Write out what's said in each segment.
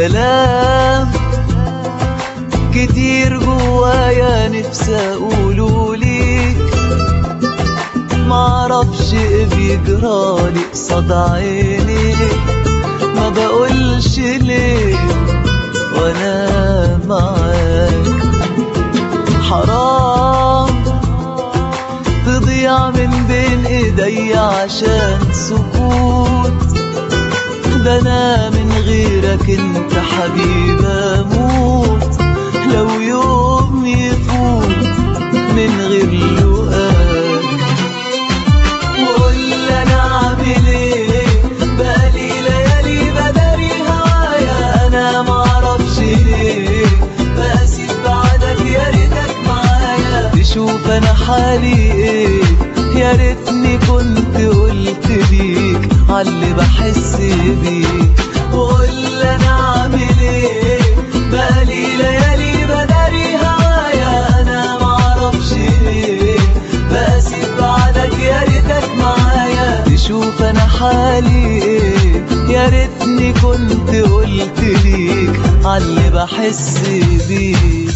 كلام كتير جوايا نفسي اقوله ليك معرفش ايه بيجرالي قصاد عينيك ما بقولش ليه وانا معاك حرام تضيع من بين ايدي عشان سكوت ده انا من غيرك انت حبيب اموت لو يوم يفوت من غير لقاك وقول انا عامل ايه بقالي ليالي بداري هوايا انا معرفش ليه بقاسي بعدك يا ريتك معايا تشوف انا حالي ايه يا ريتني كنت قلت ليك عاللي بحس بيه وقول انا عامل ايه بقالي ليالي بداري هوايا انا معرفش ليه بقاسي بعدك يا ريتك معايا تشوف انا حالي ايه يا ريتني كنت قلت ليك عاللي بحس بيه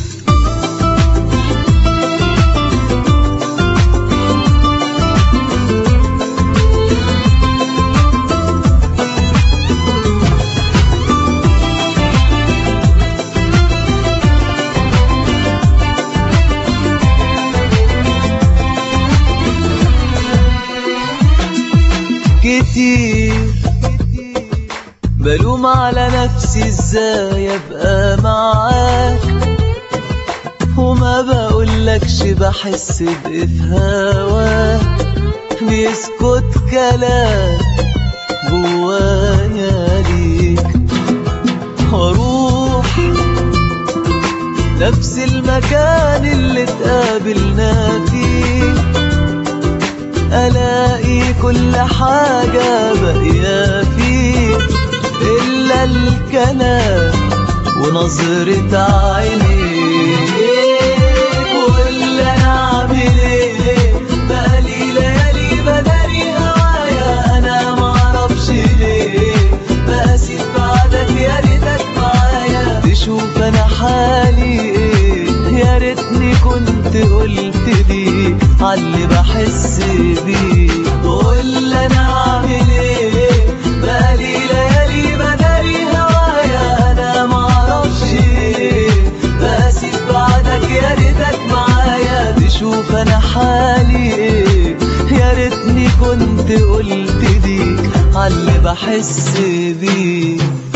كتير بلوم على نفسي ازاي ابقى معاك وما بقولكش بحس بايه في هواك بيسكت كلام جوايا ليك واروح نفس المكان اللي اتقابلنا فيه ألاقي كل حاجة باقية فيك إلا الكلام ونظرة عينيك وإلا أنا أعمل إيه بقالي ليالي بداري هوايا أنا معرفش ليه بقاسي بعدك يا ريتك معايا تشوف أنا حالي إيه يا ريتني كنت قلت لي عاللي بحس بيه قول انا اعمل ايه بقالي ليالي بداري هوايا انا معرفش ايه بقاسي بعدك يا ريتك معايا تشوف انا حالي ايه يا ريتني كنت قلت ليك عاللي بحس بيه